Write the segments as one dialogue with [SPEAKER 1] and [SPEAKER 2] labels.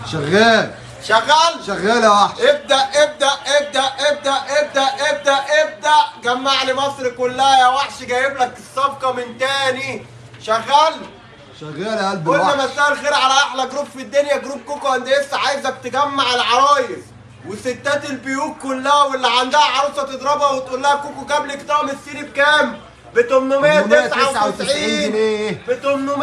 [SPEAKER 1] شغال
[SPEAKER 2] شغال
[SPEAKER 1] شغال يا وحش
[SPEAKER 2] ابدا ابدا ابدا ابدا ابدا ابدا ابدا جمع لي مصر كلها يا وحش جايب لك الصفقه من تاني شغال
[SPEAKER 1] شغال يا قلب
[SPEAKER 2] قلنا
[SPEAKER 1] الوحش
[SPEAKER 2] مساء الخير على احلى جروب في الدنيا جروب كوكو اند اس عايزك تجمع العرايس وستات البيوت كلها واللي عندها عروسه تضربها وتقول لها كوكو جاب لك طقم الصيني بكام؟ ب 899
[SPEAKER 1] جنيه.
[SPEAKER 2] ب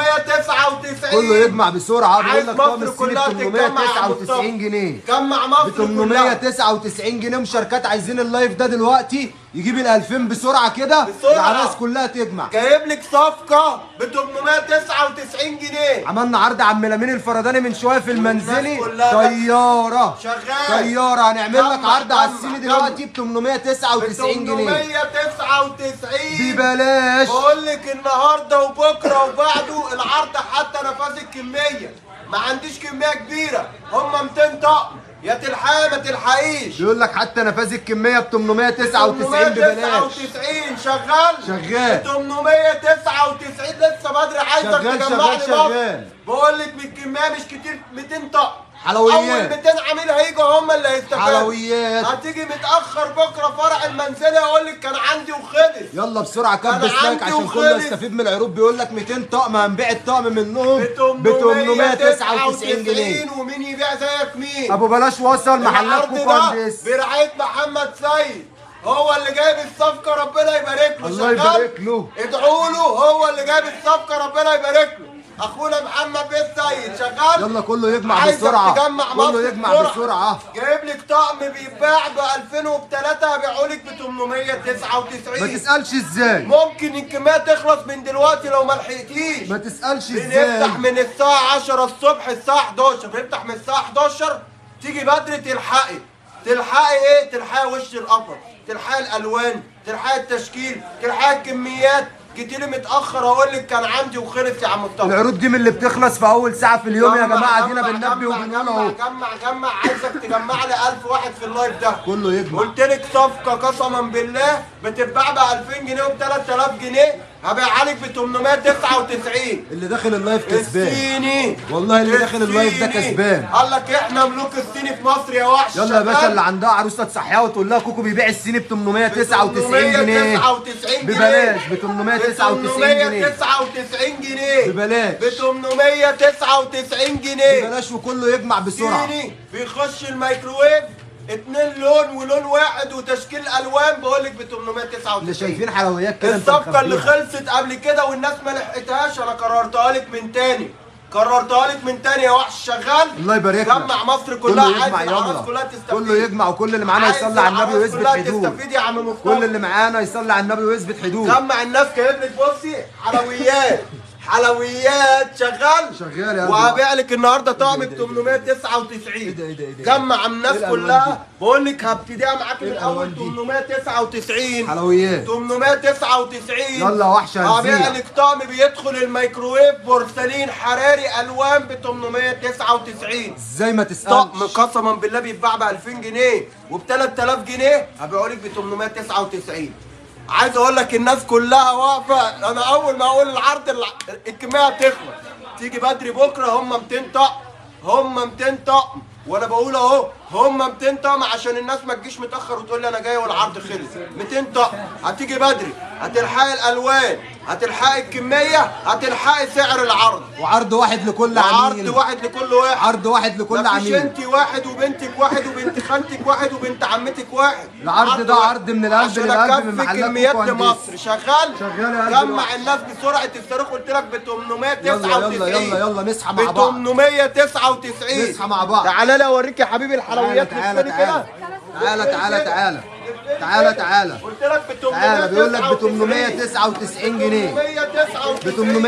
[SPEAKER 2] 899
[SPEAKER 1] كله يجمع بسرعه
[SPEAKER 2] عايز
[SPEAKER 1] بيقول لك طقم
[SPEAKER 2] مصر
[SPEAKER 1] السيني
[SPEAKER 2] كلها
[SPEAKER 1] ب
[SPEAKER 2] تتجمع يا
[SPEAKER 1] 899
[SPEAKER 2] مصطفى.
[SPEAKER 1] جنيه
[SPEAKER 2] جمع مصر
[SPEAKER 1] ب
[SPEAKER 2] كلها
[SPEAKER 1] 899 جنيه مشاركات عايزين اللايف ده دلوقتي يجيب ال 2000 بسرعه كده
[SPEAKER 2] بسرعة.
[SPEAKER 1] العرايس كلها تجمع
[SPEAKER 2] جايب لك صفقه ب 899 جنيه
[SPEAKER 1] عملنا عرض عم لامين الفرداني من شويه في المنزلي
[SPEAKER 2] كلها
[SPEAKER 1] طياره
[SPEAKER 2] شغال.
[SPEAKER 1] طياره هنعمل لك
[SPEAKER 2] جمع،
[SPEAKER 1] عرض على
[SPEAKER 2] جمع،
[SPEAKER 1] السيني
[SPEAKER 2] جمع.
[SPEAKER 1] دلوقتي ب 899 جنيه
[SPEAKER 2] 899
[SPEAKER 1] ببلاش
[SPEAKER 2] بقول لك النهارده وبكره وبعده العرض حتى نفاذ الكميه ما عنديش كميه كبيره هم 200 طقم يا تلحقي ما تلحقيش
[SPEAKER 1] بيقول لك حتى نفاذ الكميه ب 899 ببلاش
[SPEAKER 2] 899 شغال
[SPEAKER 1] شغال.
[SPEAKER 2] ب 899 لسه بدري عايزك
[SPEAKER 1] شغال،
[SPEAKER 2] تجمع
[SPEAKER 1] شغال،
[SPEAKER 2] لي
[SPEAKER 1] شغال.
[SPEAKER 2] بقول لك من الكميه مش كتير 200 طقم
[SPEAKER 1] حلويات.
[SPEAKER 2] اول 200 عميل هيجوا هم اللي هيستفادوا
[SPEAKER 1] حلويات.
[SPEAKER 2] هتيجي متاخر بكره فرع المنزلي اقول لك كان عندي وخلص
[SPEAKER 1] يلا بسرعه
[SPEAKER 2] أنا
[SPEAKER 1] كبس لايك
[SPEAKER 2] عندي
[SPEAKER 1] عشان كله
[SPEAKER 2] وخلص.
[SPEAKER 1] يستفيد من العروض بيقول لك 200 طقم هنبيع الطقم منهم
[SPEAKER 2] ب
[SPEAKER 1] ب 899 جنيه
[SPEAKER 2] ومين يبيع زيك مين؟
[SPEAKER 1] ابو بلاش وصل محلات
[SPEAKER 2] العرض
[SPEAKER 1] كوكو
[SPEAKER 2] ده
[SPEAKER 1] اندس
[SPEAKER 2] برعاية محمد سيد هو اللي جايب الصفقة ربنا يبارك له
[SPEAKER 1] الله
[SPEAKER 2] شغال؟
[SPEAKER 1] يبارك له.
[SPEAKER 2] ادعوا له هو اللي جايب الصفقة ربنا يبارك له اخونا محمد بن سيد شغال
[SPEAKER 1] يلا كله يجمع
[SPEAKER 2] عايزك
[SPEAKER 1] بسرعه
[SPEAKER 2] تجمع مصر
[SPEAKER 1] كله يجمع
[SPEAKER 2] بسرعة.
[SPEAKER 1] بسرعه
[SPEAKER 2] جايب لك طقم بيتباع ب 2003 هبيعه لك ب 899
[SPEAKER 1] ما تسالش ازاي
[SPEAKER 2] ممكن الكمية تخلص من دلوقتي لو ما لحقتيش
[SPEAKER 1] ما تسالش ازاي
[SPEAKER 2] بنفتح من الساعة 10 الصبح الساعة 11 بنفتح من الساعة 11 تيجي بدري تلحقي تلحقي ايه؟ تلحقي وش القفر تلحقي الالوان تلحقي التشكيل تلحقي الكميات جيتي لي متاخر اقول لك كان عندي وخلص يا عم مصطفى
[SPEAKER 1] العروض دي من اللي بتخلص في اول ساعه في اليوم يا
[SPEAKER 2] جمع-
[SPEAKER 1] جماعه دينا
[SPEAKER 2] جمع-
[SPEAKER 1] بننبه
[SPEAKER 2] جمع-
[SPEAKER 1] وبنقول
[SPEAKER 2] جمع
[SPEAKER 1] اهو
[SPEAKER 2] جمع جمع عايزك تجمع لي 1000 واحد في اللايف ده
[SPEAKER 1] كله يجمع
[SPEAKER 2] قلت لك صفقة قسما بالله بتتباع ب 2000 جنيه وب 3000 جنيه هبيعها لك ب 899
[SPEAKER 1] اللي داخل اللايف كسبان
[SPEAKER 2] الصيني
[SPEAKER 1] والله اللي داخل اللايف ده
[SPEAKER 2] الصيني.
[SPEAKER 1] كسبان.
[SPEAKER 2] قال لك احنا ملوك الصيني في مصر يا وحش
[SPEAKER 1] يلا يا باشا
[SPEAKER 2] شغال؟
[SPEAKER 1] اللي عندها عروسه تصحيها وتقول لها كوكو بيبيع السيني ب 899 جنيه
[SPEAKER 2] 899 جنيه
[SPEAKER 1] ببلاش ب 899 جنيه
[SPEAKER 2] 899 جنيه
[SPEAKER 1] ببلاش
[SPEAKER 2] ب 899 جنيه
[SPEAKER 1] ببلاش وكله يجمع بسرعه
[SPEAKER 2] صيني بيخش الميكروويف اتنين لون ولون واحد وتشكيل الوان بقول لك ب 899
[SPEAKER 1] اللي شايفين حلويات كده انت
[SPEAKER 2] الصفقة اللي
[SPEAKER 1] مخبيها.
[SPEAKER 2] خلصت قبل كده والناس ما لحقتهاش انا كررتها لك من تاني كررتها لك من تاني يا وحش شغال
[SPEAKER 1] الله يبارك لك
[SPEAKER 2] جمع مصر
[SPEAKER 1] كله
[SPEAKER 2] كلها عايز
[SPEAKER 1] يجمع
[SPEAKER 2] العراس
[SPEAKER 1] يلا
[SPEAKER 2] كلها تستفيد
[SPEAKER 1] كله يجمع وكل اللي معانا
[SPEAKER 2] عايز
[SPEAKER 1] يصلي على النبي
[SPEAKER 2] العراس
[SPEAKER 1] ويثبت
[SPEAKER 2] كلها
[SPEAKER 1] حدود
[SPEAKER 2] تستفيد يا عم
[SPEAKER 1] كل
[SPEAKER 2] مصطفى
[SPEAKER 1] اللي معانا يصلي على النبي ويثبت حدود
[SPEAKER 2] جمع الناس جايب لك بصي حلويات حلويات شغال
[SPEAKER 1] شغال يا قلبي.
[SPEAKER 2] وهبيع لك النهارده طقم ب 899
[SPEAKER 1] ايه ده ايه ده ايه ده
[SPEAKER 2] جمع الناس
[SPEAKER 1] ايه الألوان
[SPEAKER 2] كلها بقول لك هبتديها معاك من
[SPEAKER 1] ايه
[SPEAKER 2] اول
[SPEAKER 1] الألوان دي؟
[SPEAKER 2] 899
[SPEAKER 1] حلويات
[SPEAKER 2] 899
[SPEAKER 1] يلا وحش
[SPEAKER 2] هبيع
[SPEAKER 1] هنزيع
[SPEAKER 2] لك طقم بيدخل الميكروويف بورسلين حراري الوان ب 899
[SPEAKER 1] ازاي ما
[SPEAKER 2] طقم
[SPEAKER 1] تسالش
[SPEAKER 2] قسما بالله بيتباع ب 2000 جنيه وب 3000 جنيه هبيعه لك ب 899 عايز اقول لك الناس كلها واقفه انا اول ما اقول العرض الع- الكميه هتخلص تيجي بدري بكره هم 200 طقم هم 200 طقم وانا بقول اهو هم 200 طقم عشان الناس ما تجيش متاخر وتقول لي انا جاي والعرض خلص 200 طقم هتيجي بدري هتلحقي الالوان هتلحقي الكميه هتلحقي سعر العرض
[SPEAKER 1] وعرض واحد لكل
[SPEAKER 2] وعرض
[SPEAKER 1] عميل
[SPEAKER 2] واحد لكل واحد
[SPEAKER 1] عرض واحد لكل
[SPEAKER 2] مفيش
[SPEAKER 1] عميل
[SPEAKER 2] انت واحد وبنتك واحد وبنت خالتك واحد وبنت عمتك واحد
[SPEAKER 1] العرض ده
[SPEAKER 2] واحد.
[SPEAKER 1] عرض من القلب
[SPEAKER 2] عشان
[SPEAKER 1] للقلب
[SPEAKER 2] أكفي
[SPEAKER 1] من محلات
[SPEAKER 2] كميات
[SPEAKER 1] كوكو هندس.
[SPEAKER 2] لمصر شغال
[SPEAKER 1] شغال يا قلب
[SPEAKER 2] جمع
[SPEAKER 1] الواحد.
[SPEAKER 2] الناس بسرعه الصاروخ قلت لك ب 899
[SPEAKER 1] يلا يلا يلا يلا نصحى
[SPEAKER 2] ب
[SPEAKER 1] مع بعض
[SPEAKER 2] 899
[SPEAKER 1] نصحى مع بعض.
[SPEAKER 2] تعالى لي اوريك يا حبيبي الحلويات
[SPEAKER 1] تعالى
[SPEAKER 2] لفني
[SPEAKER 1] تعالى
[SPEAKER 2] كده
[SPEAKER 1] تعالى تعالى تعالى تعالى تعالى
[SPEAKER 2] قلت لك ب 899
[SPEAKER 1] تعالى بيقول لك ب 899 جنيه ب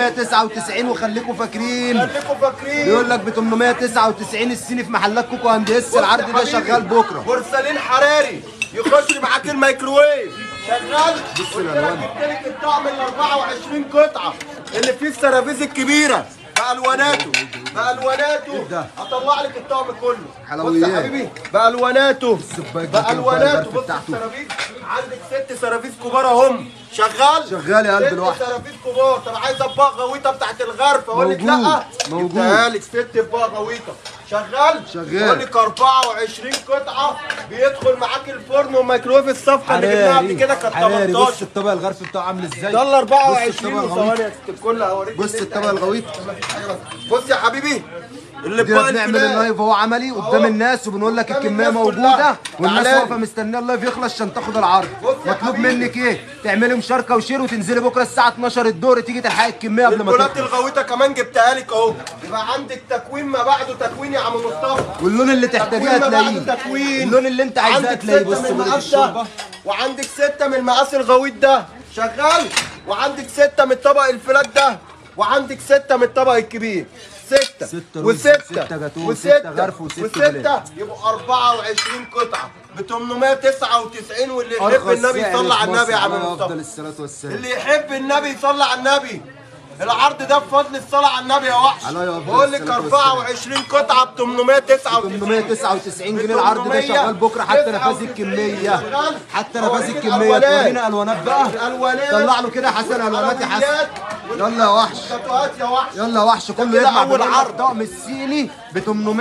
[SPEAKER 1] 899 وخليكم فاكرين
[SPEAKER 2] خليكم فاكرين
[SPEAKER 1] بيقول لك ب 899 الصيني في محلات كوكو هندس العرض ده شغال بكره
[SPEAKER 2] بورسلين حراري يخش معاك الميكروويف شغال
[SPEAKER 1] بص
[SPEAKER 2] قلت لك
[SPEAKER 1] الألوان دي.
[SPEAKER 2] جبت لك الطقم ال 24 قطعه اللي فيه السرافيز الكبيره بالواناته بالواناته
[SPEAKER 1] ده؟
[SPEAKER 2] هطلع لك الطقم كله
[SPEAKER 1] حلويات.
[SPEAKER 2] بص يا حبيبي بالواناته
[SPEAKER 1] السبايك ده كان
[SPEAKER 2] بالواناته
[SPEAKER 1] البرف
[SPEAKER 2] بص
[SPEAKER 1] بتاعته.
[SPEAKER 2] السرافيز عندك ست سرافيز كبار اهم شغال
[SPEAKER 1] شغال يا قلب
[SPEAKER 2] ست
[SPEAKER 1] الواحد.
[SPEAKER 2] سرافيل كبار طب عايز اطباق غويطه بتاعت الغرفه اقول لك
[SPEAKER 1] موجود.
[SPEAKER 2] لا
[SPEAKER 1] موجود.
[SPEAKER 2] جبتها لك ست اطباق غويطه شغال
[SPEAKER 1] شغال.
[SPEAKER 2] اقول لك 24 قطعه بيدخل معاك الفرن والميكرويف الصفقه اللي جبناها قبل كده كانت
[SPEAKER 1] حراري بص
[SPEAKER 2] 18
[SPEAKER 1] الطبق الغرفي بتاعه عامل ازاي
[SPEAKER 2] يلا
[SPEAKER 1] بص
[SPEAKER 2] 24
[SPEAKER 1] الطبق الغويط
[SPEAKER 2] وثواني يا ست الكل هوريك
[SPEAKER 1] بص
[SPEAKER 2] اللي انت
[SPEAKER 1] الطبق الغويط
[SPEAKER 2] بص يا حبيبي اللي
[SPEAKER 1] كده بنعمل اللايف اهو عملي قدام الناس وبنقول لك
[SPEAKER 2] قدام
[SPEAKER 1] الكميه
[SPEAKER 2] الناس
[SPEAKER 1] موجوده
[SPEAKER 2] كلها.
[SPEAKER 1] والناس
[SPEAKER 2] تعالى.
[SPEAKER 1] واقفه مستنيه اللايف يخلص عشان تاخد العرض
[SPEAKER 2] بص يا
[SPEAKER 1] مطلوب
[SPEAKER 2] حبيبي.
[SPEAKER 1] منك ايه تعملي مشاركه وشير وتنزلي بكره الساعه 12 الظهر تيجي تلحقي الكميه قبل ما
[SPEAKER 2] البولات
[SPEAKER 1] تخلص
[SPEAKER 2] الغويطه كمان جبتها لك اهو يبقى عندك تكوين ما بعده تكوين يا عم مصطفى
[SPEAKER 1] واللون اللي تحتاجيه
[SPEAKER 2] تكوين ما بعده
[SPEAKER 1] هتلاقيه
[SPEAKER 2] تكوين
[SPEAKER 1] اللون اللي انت عايزاه
[SPEAKER 2] عندك
[SPEAKER 1] هتلاقيه
[SPEAKER 2] ستة
[SPEAKER 1] بص
[SPEAKER 2] من
[SPEAKER 1] بولة
[SPEAKER 2] المقاس
[SPEAKER 1] الشوربه
[SPEAKER 2] ده وعندك ستة من المقاس الغويط ده شغال وعندك ستة من الطبق الفلات ده وعندك ستة من الطبق الكبير ستة
[SPEAKER 1] ستة رز،
[SPEAKER 2] وستة
[SPEAKER 1] ستة جاتوه،
[SPEAKER 2] وستة
[SPEAKER 1] ستة غرف، وستة
[SPEAKER 2] وستة
[SPEAKER 1] بلاد.
[SPEAKER 2] يبقوا 24 قطعة ب 899 واللي يحب
[SPEAKER 1] ارخص
[SPEAKER 2] النبي
[SPEAKER 1] سعر
[SPEAKER 2] يصلي على
[SPEAKER 1] في
[SPEAKER 2] النبي يا
[SPEAKER 1] مصر
[SPEAKER 2] عم
[SPEAKER 1] عليه
[SPEAKER 2] مصطفى
[SPEAKER 1] افضل الصلاه والسلام
[SPEAKER 2] اللي يحب النبي يصلي على النبي العرض ده بفضل الصلاة على النبي يا وحش
[SPEAKER 1] عليه أفضل
[SPEAKER 2] بقول لك
[SPEAKER 1] الصلاة
[SPEAKER 2] 24 قطعة ب 899
[SPEAKER 1] 899 جنيه العرض ده شغال بكره حتى نفاذ الكميه حتى نفاذ
[SPEAKER 2] أوريك
[SPEAKER 1] الكميه
[SPEAKER 2] الألوانات.
[SPEAKER 1] تورينا الوانات بقى
[SPEAKER 2] الألوانات.
[SPEAKER 1] طلع له كده يا حسن الوانات يا حسن
[SPEAKER 2] عربيات.
[SPEAKER 1] يلا يا وحش
[SPEAKER 2] تاتوهات يا وحش
[SPEAKER 1] يلا يا وحش كله
[SPEAKER 2] كده
[SPEAKER 1] يجمع
[SPEAKER 2] أول
[SPEAKER 1] بنقول لك
[SPEAKER 2] عرض.
[SPEAKER 1] طقم الصيني ب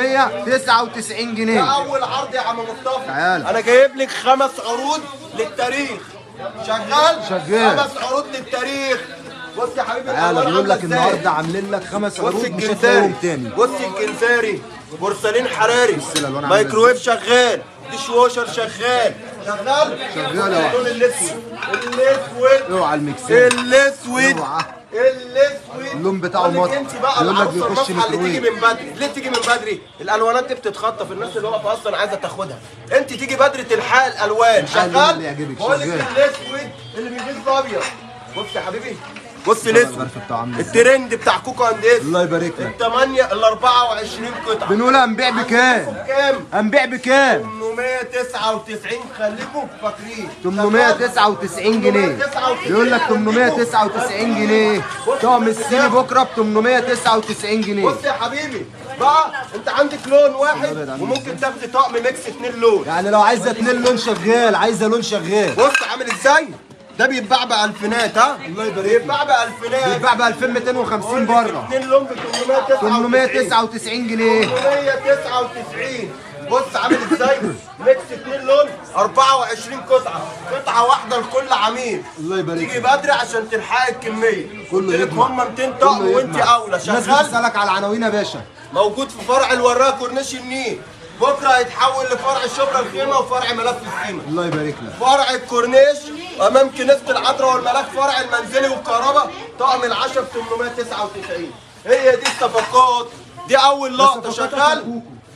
[SPEAKER 1] 899
[SPEAKER 2] ده
[SPEAKER 1] جنيه
[SPEAKER 2] اول عرض يا عم مصطفى
[SPEAKER 1] تعال.
[SPEAKER 2] انا جايب لك خمس عروض للتاريخ شغال
[SPEAKER 1] شغال.
[SPEAKER 2] خمس عروض للتاريخ بص يا حبيبي
[SPEAKER 1] تعالى
[SPEAKER 2] الألوان
[SPEAKER 1] بيقول
[SPEAKER 2] عاملة
[SPEAKER 1] لك
[SPEAKER 2] إزاي.
[SPEAKER 1] النهارده عاملين لك خمس
[SPEAKER 2] بص
[SPEAKER 1] عروض مش هتلاقيهم
[SPEAKER 2] الجنزاري
[SPEAKER 1] تاني
[SPEAKER 2] بص الجنزاري بورسلين حراري
[SPEAKER 1] الألوان عاملة
[SPEAKER 2] مايكرويف شغال ديش ووشر شغال شغال
[SPEAKER 1] شغال يا
[SPEAKER 2] اللون الاسود الاسود
[SPEAKER 1] اوعى الميكسات
[SPEAKER 2] الاسود
[SPEAKER 1] اوعى.
[SPEAKER 2] الاسود
[SPEAKER 1] اللون بتاعه
[SPEAKER 2] قال لك
[SPEAKER 1] مط.
[SPEAKER 2] انت بقى
[SPEAKER 1] يقول لك
[SPEAKER 2] العروسه
[SPEAKER 1] بيخش
[SPEAKER 2] المصحى اللي تيجي
[SPEAKER 1] ميكروويف.
[SPEAKER 2] من بدري ليه تيجي من بدري الالوانات دي بتتخطف الناس اللي واقفه اصلا عايزه تاخدها انت تيجي بدري تلحق الالوان
[SPEAKER 1] تلحق اللون
[SPEAKER 2] شغال
[SPEAKER 1] اللي يعجبك،
[SPEAKER 2] بقول لك
[SPEAKER 1] شغال.
[SPEAKER 2] الاسود اللي بيجيب ابيض بص يا حبيبي بص الاسود
[SPEAKER 1] الغرف بتاعه عامل ازاي.
[SPEAKER 2] الترند بتاع كوكو اند اس
[SPEAKER 1] الله يبارك لك
[SPEAKER 2] الثمانية ال 24 قطعة
[SPEAKER 1] بنقول هنبيع بكام
[SPEAKER 2] كام؟
[SPEAKER 1] هنبيع بكام
[SPEAKER 2] 899 خليكم فاكرين
[SPEAKER 1] 899 جنيه بيقول لك 899 جنيه طقم الصيني بكره ب 899 جنيه
[SPEAKER 2] بص يا حبيبي بقى انت عندك لون واحد وممكن تاخدي طقم ميكس اتنين لون
[SPEAKER 1] يعني لو عايزه اتنين لون شغال عايزه لون شغال
[SPEAKER 2] بص عامل ازاي؟ ده بيتباع بألفينات ها؟
[SPEAKER 1] الله يبارك لك.
[SPEAKER 2] بيتباع بألفينات
[SPEAKER 1] بيتباع ب 2250 بره
[SPEAKER 2] اتنين لون ب 899
[SPEAKER 1] 899 جنيه
[SPEAKER 2] 899 بص عامل ازاي؟ ميكس اتنين لون 24 قطعة قطعة واحدة لكل عميل
[SPEAKER 1] الله يبارك
[SPEAKER 2] تيجي
[SPEAKER 1] لك.
[SPEAKER 2] بدري عشان تلحقي الكمية
[SPEAKER 1] كله
[SPEAKER 2] قلت لك
[SPEAKER 1] يجمع.
[SPEAKER 2] هم 200 طقم
[SPEAKER 1] كله
[SPEAKER 2] وانت
[SPEAKER 1] يجمع.
[SPEAKER 2] اولى
[SPEAKER 1] الناس
[SPEAKER 2] شغال
[SPEAKER 1] بتسالك على العناوين يا باشا
[SPEAKER 2] موجود في فرع الوراق كورنيش النيل بكره هيتحول لفرع شبرا الخيمه وفرع ملف الخيمه
[SPEAKER 1] الله يبارك لك
[SPEAKER 2] فرع الكورنيش امام كنيسه العذراء والملاك فرع المنزلي والكهرباء طقم العشاء ب 899 هي دي الصفقات دي اول لقطه
[SPEAKER 1] صفقات
[SPEAKER 2] شغال
[SPEAKER 1] الكوكو.
[SPEAKER 2] ب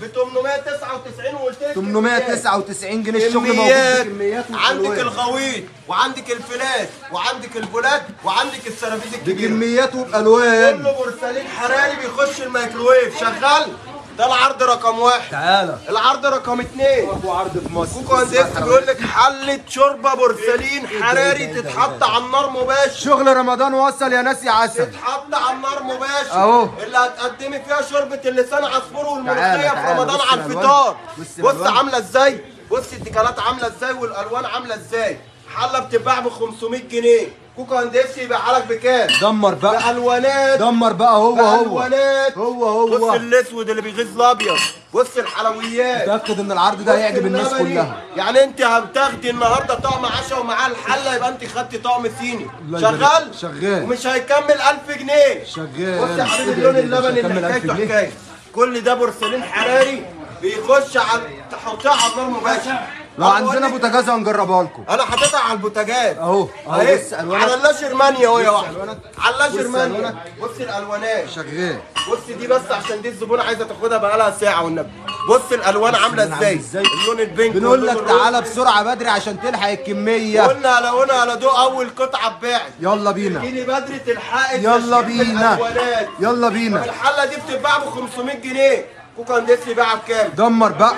[SPEAKER 2] 899 وقلت لك
[SPEAKER 1] 899 جنيه الشغل موجود
[SPEAKER 2] كميات
[SPEAKER 1] بكميات
[SPEAKER 2] عندك
[SPEAKER 1] وألوان.
[SPEAKER 2] الغويط وعندك الفلات وعندك البولات وعندك السرافيس الكبيره
[SPEAKER 1] بكميات وبالوان
[SPEAKER 2] كله بورسلين حراري بيخش الميكروويف شغال ده العرض رقم واحد
[SPEAKER 1] تعالى
[SPEAKER 2] العرض رقم اتنين
[SPEAKER 1] ابو عرض في مصر
[SPEAKER 2] كوكو هندسي بيقول لك حلة شوربة بورسلين حراري تتحط على النار مباشر
[SPEAKER 1] شغل رمضان وصل يا ناس يا عسل
[SPEAKER 2] تتحط على النار مباشر
[SPEAKER 1] أهو.
[SPEAKER 2] اللي هتقدمي فيها شوربة اللسان عصفور والملوخية
[SPEAKER 1] تعالى،
[SPEAKER 2] في
[SPEAKER 1] تعالى،
[SPEAKER 2] رمضان
[SPEAKER 1] بص
[SPEAKER 2] على
[SPEAKER 1] الألوان.
[SPEAKER 2] الفطار
[SPEAKER 1] بص
[SPEAKER 2] بص
[SPEAKER 1] الألوان.
[SPEAKER 2] عاملة ازاي بص الديكالات عاملة ازاي والألوان عاملة ازاي حلة بتتباع ب 500 جنيه كوكو هندسي يبيعها لك بكام؟
[SPEAKER 1] دمر بقى
[SPEAKER 2] بألوانات
[SPEAKER 1] دمر بقى هو هو
[SPEAKER 2] بألوانات
[SPEAKER 1] هو هو.
[SPEAKER 2] بص الاسود اللي بيغيظ الابيض بص الحلويات
[SPEAKER 1] تاكد ان العرض ده هيعجب الناس
[SPEAKER 2] اللبني.
[SPEAKER 1] كلها
[SPEAKER 2] يعني انت هتاخدي النهارده طقم عشاء ومعاه الحله يبقى انت خدتي طقم صيني
[SPEAKER 1] الله يبارك.
[SPEAKER 2] شغال
[SPEAKER 1] شغال.
[SPEAKER 2] ومش هيكمل 1000 جنيه
[SPEAKER 1] شغال.
[SPEAKER 2] بص يا حبيبي
[SPEAKER 1] إيه ده،
[SPEAKER 2] اللون
[SPEAKER 1] إيه ده، مش
[SPEAKER 2] اللبني
[SPEAKER 1] هيكمل
[SPEAKER 2] اللي
[SPEAKER 1] 1000
[SPEAKER 2] حكايته
[SPEAKER 1] جنيه؟
[SPEAKER 2] حكايه كل ده بورسلين حراري بيخش على تحطها على النار مباشر
[SPEAKER 1] لو
[SPEAKER 2] أنا
[SPEAKER 1] عندنا
[SPEAKER 2] بقول لك-
[SPEAKER 1] بوتاجاز هنجربها لكم
[SPEAKER 2] انا حاططها على البوتاجاز
[SPEAKER 1] أهو، أهو،
[SPEAKER 2] أهي.
[SPEAKER 1] بص ألوانك.
[SPEAKER 2] على اللاشرمانيا اهو يا
[SPEAKER 1] بص
[SPEAKER 2] واحد
[SPEAKER 1] ألوانك.
[SPEAKER 2] على
[SPEAKER 1] بص
[SPEAKER 2] اللاشرمانيا
[SPEAKER 1] ألوانك.
[SPEAKER 2] بص الالوانات
[SPEAKER 1] شغال
[SPEAKER 2] بص دي بس عشان دي الزبونه عايزه تاخدها بقالها ساعه والنبي بص الالوان عامله
[SPEAKER 1] الألوان عامل
[SPEAKER 2] ازاي
[SPEAKER 1] إزاي؟
[SPEAKER 2] اللون البينك
[SPEAKER 1] بنقول
[SPEAKER 2] واللون
[SPEAKER 1] لك
[SPEAKER 2] الروز.
[SPEAKER 1] تعالى بسرعه بدري عشان تلحق الكميه
[SPEAKER 2] قلنا على قلنا على دو اول قطعه اتباعت
[SPEAKER 1] يلا بينا
[SPEAKER 2] جيلي بدري تلحقي
[SPEAKER 1] يلا
[SPEAKER 2] تشكيل
[SPEAKER 1] بينا
[SPEAKER 2] الألوانات.
[SPEAKER 1] يلا
[SPEAKER 2] طب
[SPEAKER 1] بينا
[SPEAKER 2] الحله دي بتتباع ب 500 جنيه كوكا هندسي باعها بكام؟
[SPEAKER 1] دمر بقى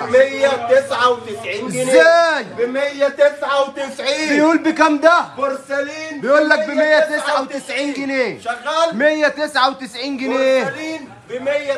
[SPEAKER 2] 199 جنيه
[SPEAKER 1] إزاي؟
[SPEAKER 2] ب 199
[SPEAKER 1] بيقول بكام ده
[SPEAKER 2] بورسلين
[SPEAKER 1] بيقول لك ب 199 جنيه
[SPEAKER 2] شغال
[SPEAKER 1] 199 جنيه
[SPEAKER 2] بورسلين ب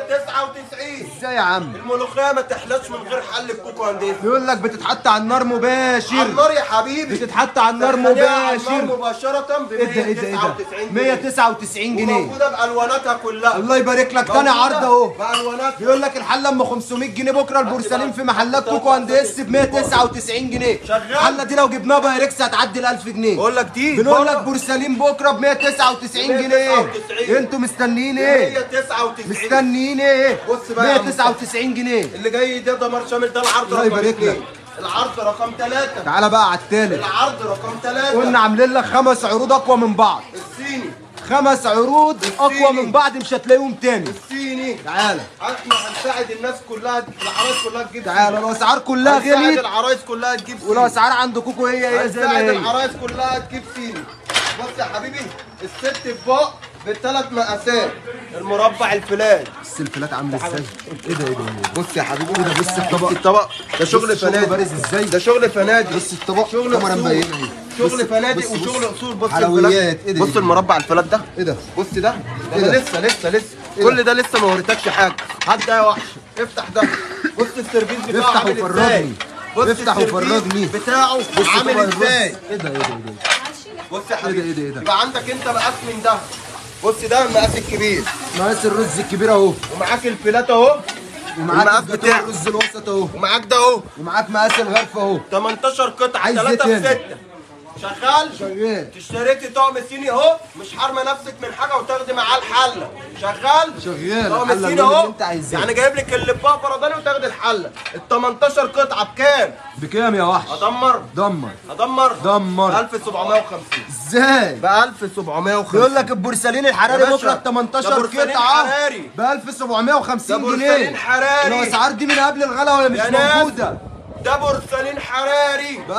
[SPEAKER 2] 199
[SPEAKER 1] ازاي يا عم
[SPEAKER 2] الملوخيه ما تحلاش من غير حل الكوكو هندسه
[SPEAKER 1] بيقول لك بتتحط على النار
[SPEAKER 2] على
[SPEAKER 1] مباشر
[SPEAKER 2] النار يا حبيبي
[SPEAKER 1] بتتحط على النار
[SPEAKER 2] تخليها على النار
[SPEAKER 1] مباشر
[SPEAKER 2] مباشره ب
[SPEAKER 1] ايه ده ايه ده ايه ده
[SPEAKER 2] 199 جنيه
[SPEAKER 1] 199 جنيه
[SPEAKER 2] وموجوده بالواناتها كلها
[SPEAKER 1] الله يبارك لك تاني
[SPEAKER 2] موجودة
[SPEAKER 1] عرض اهو
[SPEAKER 2] بالواناتها
[SPEAKER 1] بيقول لك الحله ام 500 جنيه بكره البورسلين في محلات كوكو اند اس ب 199 جنيه
[SPEAKER 2] شغال.
[SPEAKER 1] الحله دي لو جبناها بايركس هتعدي ال 1000 جنيه
[SPEAKER 2] بقول لك دي
[SPEAKER 1] بنقول
[SPEAKER 2] بره
[SPEAKER 1] لك بورسلين بكره ب 199 جنيه
[SPEAKER 2] 199.
[SPEAKER 1] انتوا مستنيين ايه
[SPEAKER 2] 199
[SPEAKER 1] مستنيين ايه
[SPEAKER 2] بص بقى يا عم
[SPEAKER 1] 199 جنيه
[SPEAKER 2] اللي جاي ده دمار شامل ده العرض
[SPEAKER 1] الله
[SPEAKER 2] رقم
[SPEAKER 1] يبارك
[SPEAKER 2] اتنين.
[SPEAKER 1] لك.
[SPEAKER 2] العرض رقم ثلاثة
[SPEAKER 1] تعالى بقى على التالت
[SPEAKER 2] العرض رقم ثلاثة
[SPEAKER 1] قلنا عاملين لك خمس عروض اقوى من بعض
[SPEAKER 2] الصيني
[SPEAKER 1] خمس عروض اقوى من بعض مش هتلاقيهم تاني
[SPEAKER 2] الصيني
[SPEAKER 1] تعالى
[SPEAKER 2] احنا هنساعد الناس كلها العرايس كلها تجيب
[SPEAKER 1] تعالى الاسعار كلها
[SPEAKER 2] هنساعد
[SPEAKER 1] غليت
[SPEAKER 2] العرايس كلها تجيب صيني
[SPEAKER 1] والاسعار عند كوكو هي هي زي ما
[SPEAKER 2] هنساعد
[SPEAKER 1] هي
[SPEAKER 2] العرايس كلها تجيب صيني بص يا حبيبي الست اطباق بالثلاث مقاسات المربع الفلاش
[SPEAKER 1] السلفلات عامله ازاي ايه ده ايه ده إيه ده؟
[SPEAKER 2] بص يا حبيبي
[SPEAKER 1] ايه ده بص الطبق
[SPEAKER 2] الطبق ده شغل
[SPEAKER 1] بص الشغل
[SPEAKER 2] فنادق
[SPEAKER 1] بارز ازاي
[SPEAKER 2] ده شغل فنادق
[SPEAKER 1] بص الطبق
[SPEAKER 2] شغل
[SPEAKER 1] كاميرا
[SPEAKER 2] أصول.
[SPEAKER 1] مبينه اهي
[SPEAKER 2] شغل
[SPEAKER 1] بص-
[SPEAKER 2] فنادق
[SPEAKER 1] بص- بص.
[SPEAKER 2] وشغل اصول بص
[SPEAKER 1] حلويات
[SPEAKER 2] الفلات.
[SPEAKER 1] ايه ده
[SPEAKER 2] بص المربع الفلات ده
[SPEAKER 1] ايه ده
[SPEAKER 2] بص ده ده
[SPEAKER 1] إيه
[SPEAKER 2] أنا
[SPEAKER 1] ده؟
[SPEAKER 2] لسه لسه لسه
[SPEAKER 1] إيه
[SPEAKER 2] كل
[SPEAKER 1] ده؟
[SPEAKER 2] ده لسه ما وريتكش حاجه هات ده يا وحش افتح ده بص السيرفيس بتاعه
[SPEAKER 1] افتح
[SPEAKER 2] عامل ازاي
[SPEAKER 1] وفرجني.
[SPEAKER 2] بص
[SPEAKER 1] افتح
[SPEAKER 2] السيرفيس
[SPEAKER 1] وفرجني.
[SPEAKER 2] بتاعه
[SPEAKER 1] بص
[SPEAKER 2] عامل
[SPEAKER 1] طبق الرز.
[SPEAKER 2] ازاي
[SPEAKER 1] ايه ده ايه ده ايه ده
[SPEAKER 2] بص يا
[SPEAKER 1] إيه ده؟
[SPEAKER 2] حبيبي
[SPEAKER 1] إيه ده؟ إيه ده؟
[SPEAKER 2] يبقى عندك انت مقاس من ده بص ده المقاس الكبير
[SPEAKER 1] مقاس الرز الكبير اهو
[SPEAKER 2] ومعاك الفيلات اهو
[SPEAKER 1] ومعاك
[SPEAKER 2] المقاس
[SPEAKER 1] الجاتوه
[SPEAKER 2] بتاعه.
[SPEAKER 1] الرز الوسط اهو
[SPEAKER 2] ومعاك ده اهو
[SPEAKER 1] ومعاك مقاس الغرفه اهو
[SPEAKER 2] 18 قطعه
[SPEAKER 1] عايز إيه
[SPEAKER 2] 3 في
[SPEAKER 1] تاني؟
[SPEAKER 2] 6 شغال
[SPEAKER 1] شغال
[SPEAKER 2] اشتريتي طقم صيني اهو مش حارمه نفسك من حاجه وتاخدي معاه الحله شغال
[SPEAKER 1] شغال،
[SPEAKER 2] طقم
[SPEAKER 1] الحلة
[SPEAKER 2] صيني
[SPEAKER 1] اللون
[SPEAKER 2] اهو
[SPEAKER 1] اللي انت عايزاه.
[SPEAKER 2] يعني جايب لك اللباء فرداني وتاخدي الحله ال 18 قطعه بكام؟
[SPEAKER 1] بكام يا وحش
[SPEAKER 2] ادمر
[SPEAKER 1] دمر
[SPEAKER 2] ادمر
[SPEAKER 1] دمر.
[SPEAKER 2] 1750
[SPEAKER 1] ازاي
[SPEAKER 2] ب 1750
[SPEAKER 1] بيقول لك البورسلين الحراري
[SPEAKER 2] يا باشا،
[SPEAKER 1] بكره ب
[SPEAKER 2] ده
[SPEAKER 1] 18
[SPEAKER 2] بورسلين
[SPEAKER 1] قطعه
[SPEAKER 2] حراري.
[SPEAKER 1] ب 1750
[SPEAKER 2] ده
[SPEAKER 1] جنيه
[SPEAKER 2] بورسلين حراري.
[SPEAKER 1] الاسعار دي من قبل الغلا ولا مش
[SPEAKER 2] يا ناس
[SPEAKER 1] موجوده
[SPEAKER 2] ده بورسلين حراري
[SPEAKER 1] ب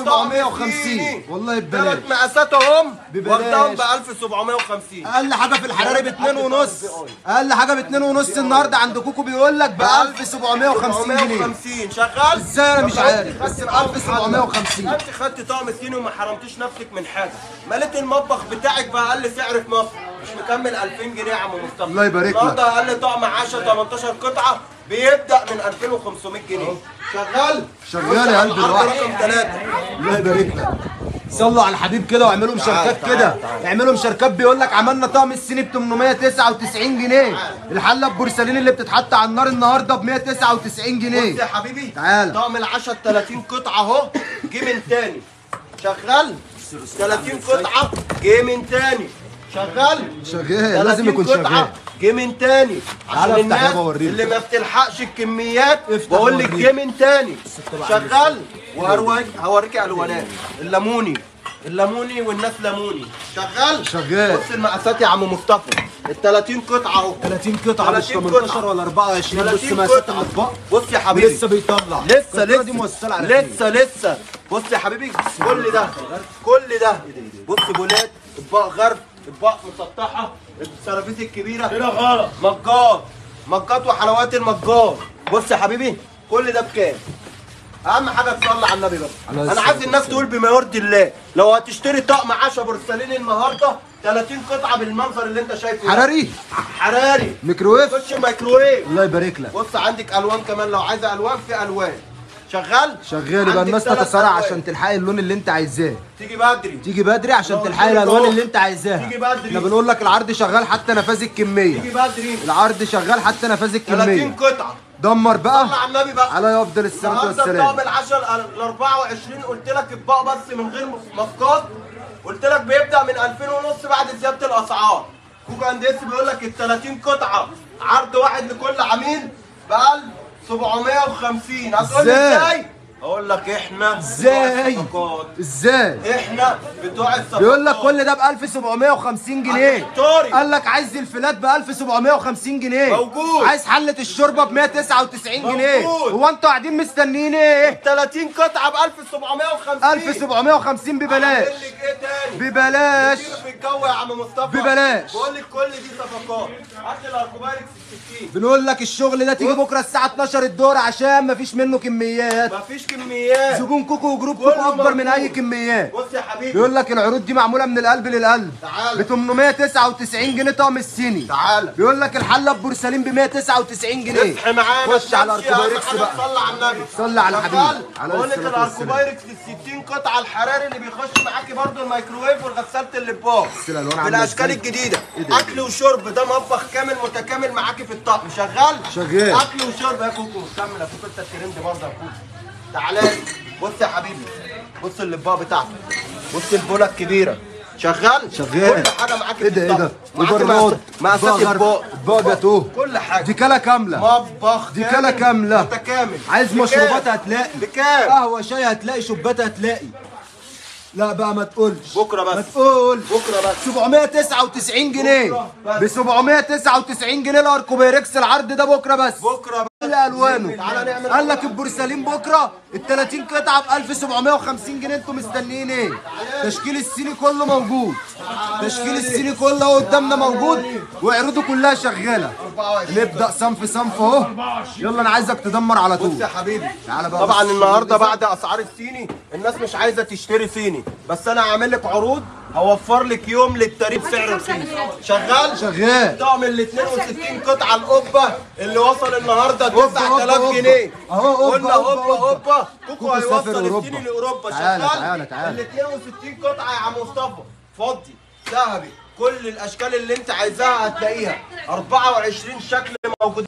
[SPEAKER 1] 1750 والله ببلاش
[SPEAKER 2] ثلاث مقاسات اهم
[SPEAKER 1] ببلاش.
[SPEAKER 2] واخدهم ب 1750
[SPEAKER 1] اقل حاجه في الحراري ب 2 ونص اقل حاجه ب 2 ونص النهارده عند كوكو بيقول لك ب 1750 جنيه
[SPEAKER 2] 750 شغال
[SPEAKER 1] ازاي انا مش
[SPEAKER 2] طب
[SPEAKER 1] عارف
[SPEAKER 2] انت
[SPEAKER 1] بس
[SPEAKER 2] خدت
[SPEAKER 1] ب
[SPEAKER 2] طقم
[SPEAKER 1] 1750
[SPEAKER 2] انت خدت طقم صيني وما حرمتيش نفسك من حاجه مليت المطبخ بتاعك باقل سعر في مصر مش مكمل 2000 جنيه يا عم مصطفى
[SPEAKER 1] الله يبارك لك.
[SPEAKER 2] النهارده اقل طقم 10 18 قطعه بيبدا من 2500 جنيه شغال
[SPEAKER 1] شغال يا قلب
[SPEAKER 2] العرض
[SPEAKER 1] الواحد.
[SPEAKER 2] رقم 3
[SPEAKER 1] الله يبارك لك صلوا على الحبيب كده واعملوا مشاركات كده اعملوا مشاركات بيقول لك عملنا طقم الصيني ب 899 جنيه الحله ببورسلين اللي بتتحط على النار النهارده ب 199
[SPEAKER 2] بص يا
[SPEAKER 1] جنيه
[SPEAKER 2] حبيبي
[SPEAKER 1] تعال.
[SPEAKER 2] طقم العشاء 30 قطعه اهو جه من تاني شغال 30 قطعه جه من تاني شغال
[SPEAKER 1] شغال لازم
[SPEAKER 2] 30
[SPEAKER 1] يكون
[SPEAKER 2] قطعة
[SPEAKER 1] شغال
[SPEAKER 2] جه من تاني
[SPEAKER 1] تعال
[SPEAKER 2] عشان
[SPEAKER 1] افتح
[SPEAKER 2] الناس
[SPEAKER 1] يابا وريني.
[SPEAKER 2] اللي ما بتلحقش الكميات
[SPEAKER 1] افتح
[SPEAKER 2] بقول لك
[SPEAKER 1] وريني.
[SPEAKER 2] جه من تاني شغال وهوريك هوريك الوانات الليموني الليموني والناس ليموني شغال
[SPEAKER 1] شغال.
[SPEAKER 2] بص المقاسات يا عم مصطفى ال 30 قطعه اهو
[SPEAKER 1] 30 قطعه مش
[SPEAKER 2] 30
[SPEAKER 1] 18
[SPEAKER 2] قطعة.
[SPEAKER 1] ولا 24 بص
[SPEAKER 2] 30
[SPEAKER 1] مقاسات
[SPEAKER 2] قطعة.
[SPEAKER 1] الاطباق
[SPEAKER 2] بص يا حبيبي
[SPEAKER 1] لسه بيطلع
[SPEAKER 2] لسه
[SPEAKER 1] القطعة دي
[SPEAKER 2] لسه
[SPEAKER 1] موصله على خير.
[SPEAKER 2] لسه لسه بص يا حبيبي كل ده كل ده بص بولات اطباق غرب اطباق مسطحه السرافيس الكبيره كده غلط مجات مجات وحلويات المجات بص يا حبيبي كل ده بكام اهم حاجه تصلي على النبي بس
[SPEAKER 1] عليه
[SPEAKER 2] انا
[SPEAKER 1] الصلاة
[SPEAKER 2] عايز الناس تقول بما يرضي الله لو هتشتري طقم عشا بورسلين النهارده 30 قطعه بالمنظر اللي انت شايفه ده.
[SPEAKER 1] حراري
[SPEAKER 2] حراري
[SPEAKER 1] ميكروويف
[SPEAKER 2] خش ميكروويف
[SPEAKER 1] الله يبارك لك
[SPEAKER 2] بص عندك الوان كمان لو عايزه الوان في الوان شغال
[SPEAKER 1] شغال يبقى
[SPEAKER 2] عندك
[SPEAKER 1] الناس
[SPEAKER 2] تلات
[SPEAKER 1] تتسارع
[SPEAKER 2] ألوان.
[SPEAKER 1] عشان تلحقي اللون اللي انت عايزاه
[SPEAKER 2] تيجي بدري
[SPEAKER 1] تيجي بدري عشان
[SPEAKER 2] لو
[SPEAKER 1] تلحقي
[SPEAKER 2] قلت لك
[SPEAKER 1] الالوان
[SPEAKER 2] اهو.
[SPEAKER 1] اللي انت عايزاها
[SPEAKER 2] تيجي بدري.
[SPEAKER 1] احنا بنقول لك العرض شغال حتى نفاذ الكميه
[SPEAKER 2] تيجي بدري
[SPEAKER 1] العرض شغال حتى نفاذ
[SPEAKER 2] 30
[SPEAKER 1] الكميه
[SPEAKER 2] قطعه
[SPEAKER 1] دمر
[SPEAKER 2] صلى
[SPEAKER 1] بقى
[SPEAKER 2] على النبي بقى
[SPEAKER 1] على افضل الصلاه
[SPEAKER 2] النهارده
[SPEAKER 1] والسلام
[SPEAKER 2] الطقم العشر ال 24 قلت لك اطباق بس من غير مفقات قلت لك بيبدا من 2000 ونص بعد زياده الاسعار كوكو انديس بيقول لك ال 30 قطعه عرض واحد لكل عميل ب 1750 هتقول لي
[SPEAKER 1] ازاي؟
[SPEAKER 2] ازاي؟ اقول لك احنا
[SPEAKER 1] ازاي؟
[SPEAKER 2] بتوع الصفقات.
[SPEAKER 1] ازاي
[SPEAKER 2] احنا بتوع الصفقات
[SPEAKER 1] بيقول لك كل ده ب 1750 جنيه
[SPEAKER 2] الفطاري.
[SPEAKER 1] قال لك عايز الفلات ب 1750 جنيه
[SPEAKER 2] موجود.
[SPEAKER 1] عايز حله الشوربه ب 199 جنيه
[SPEAKER 2] موجود.
[SPEAKER 1] هو انتوا قاعدين مستنيين ايه
[SPEAKER 2] 30 قطعه ب 1750
[SPEAKER 1] 1750 ببلاش
[SPEAKER 2] هعمل لك ايه تاني؟
[SPEAKER 1] ببلاش
[SPEAKER 2] كتير في الجو يا عم مصطفى
[SPEAKER 1] ببلاش.
[SPEAKER 2] بقول لك كل دي صفقات هات لي الاركوباركس 60
[SPEAKER 1] بنقول لك الشغل ده تيجي بكره الساعه 12 الظهر عشان مفيش منه كميات
[SPEAKER 2] مفيش كميات
[SPEAKER 1] زبون كوكو وجروب
[SPEAKER 2] كله
[SPEAKER 1] كوكو اكبر من
[SPEAKER 2] موجود.
[SPEAKER 1] اي كميات
[SPEAKER 2] بص يا حبيبي
[SPEAKER 1] بيقول لك العروض دي معموله من القلب للقلب
[SPEAKER 2] تعالى.
[SPEAKER 1] ب 899 جنيه طقم الصيني
[SPEAKER 2] تعالى
[SPEAKER 1] بيقول لك الحله ببورسلين ب 199 جنيه
[SPEAKER 2] اصحى معانا
[SPEAKER 1] خش على
[SPEAKER 2] الشمس يا أهم
[SPEAKER 1] الاركوبايركس
[SPEAKER 2] حاجة
[SPEAKER 1] بقى
[SPEAKER 2] صلى على النبي
[SPEAKER 1] صلى على الحبيب.
[SPEAKER 2] شغال؟
[SPEAKER 1] عليه
[SPEAKER 2] بقول لك
[SPEAKER 1] الصلاة والسلام.
[SPEAKER 2] الاركوبايركس ال 60 قطعه الحراري اللي بيخش معاكي برضه الميكروويف والغساله الاطباق
[SPEAKER 1] بس الألوان عاملة
[SPEAKER 2] بالاشكال
[SPEAKER 1] إزاي؟
[SPEAKER 2] الجديده
[SPEAKER 1] إيه ده؟
[SPEAKER 2] اكل وشرب ده مطبخ كامل متكامل معاكي في الطقم شغال
[SPEAKER 1] شغال.
[SPEAKER 2] اكل وشرب يا كوكو كمل يا كوكو انت الترند برضه يا كوكو تعالى لي. بص يا حبيبي بص الاطباق بتاعتك بص البوله الكبيره شغال
[SPEAKER 1] شغال
[SPEAKER 2] كل حاجه معاكي
[SPEAKER 1] ايه
[SPEAKER 2] في
[SPEAKER 1] ده ايه ده
[SPEAKER 2] الطقم معاكي
[SPEAKER 1] وبراد
[SPEAKER 2] مقاسات اطباق
[SPEAKER 1] اطباق جاتوه
[SPEAKER 2] كل حاجه
[SPEAKER 1] دي كلا كامله
[SPEAKER 2] مطبخ
[SPEAKER 1] دي كلا كاملة.
[SPEAKER 2] متكامل
[SPEAKER 1] عايز
[SPEAKER 2] بكام؟
[SPEAKER 1] مشروبات هتلاقي
[SPEAKER 2] بكام؟
[SPEAKER 1] قهوه شاي هتلاقي شوبات هتلاقي لا بقى ما تقولش
[SPEAKER 2] بكرة بس.
[SPEAKER 1] ما تقول
[SPEAKER 2] بكره بس
[SPEAKER 1] 799 جنيه
[SPEAKER 2] بكرة
[SPEAKER 1] ب 799 جنيه الاركوبيركس العرض ده بكره بس
[SPEAKER 2] بكره بس
[SPEAKER 1] كل الوانه
[SPEAKER 2] تعالى نعمل
[SPEAKER 1] قال لك البورسلين بكره ال 30 قطعه ب 1750 جنيه انتوا مستنيين ايه؟ تشكيل الصيني كله موجود تشكيل الصيني كله اهو قدامنا موجود وعروضه كلها شغاله نبدا صنف صنف اهو يلا انا عايزك تدمر على
[SPEAKER 2] بص
[SPEAKER 1] طول
[SPEAKER 2] يا حبيبي
[SPEAKER 1] تعالى بقى
[SPEAKER 2] طبعا
[SPEAKER 1] بص.
[SPEAKER 2] النهارده بعد اسعار الصيني الناس مش عايزه تشتري صيني بس انا هعمل لك عروض هوفر لك يوم للتاريخ سعر رخيص شغال
[SPEAKER 1] شغال.
[SPEAKER 2] طقم ال 62 قطعه القبه اللي وصل النهارده ل
[SPEAKER 1] هوبا،
[SPEAKER 2] 9000
[SPEAKER 1] هوبا،
[SPEAKER 2] جنيه
[SPEAKER 1] أهو هوبا،
[SPEAKER 2] قلنا
[SPEAKER 1] هوبا،
[SPEAKER 2] هوبا
[SPEAKER 1] هوبا.
[SPEAKER 2] هوبا كوكو
[SPEAKER 1] كوكو سافر
[SPEAKER 2] هيوصل
[SPEAKER 1] أوروبا.
[SPEAKER 2] الصيني لاوروبا
[SPEAKER 1] تعالى،
[SPEAKER 2] شغال
[SPEAKER 1] تعالى، تعالى.
[SPEAKER 2] ال 62 قطعه يا عم مصطفى فضي ذهبي كل الاشكال اللي انت عايزاها هتلاقيها 24 شكل موجود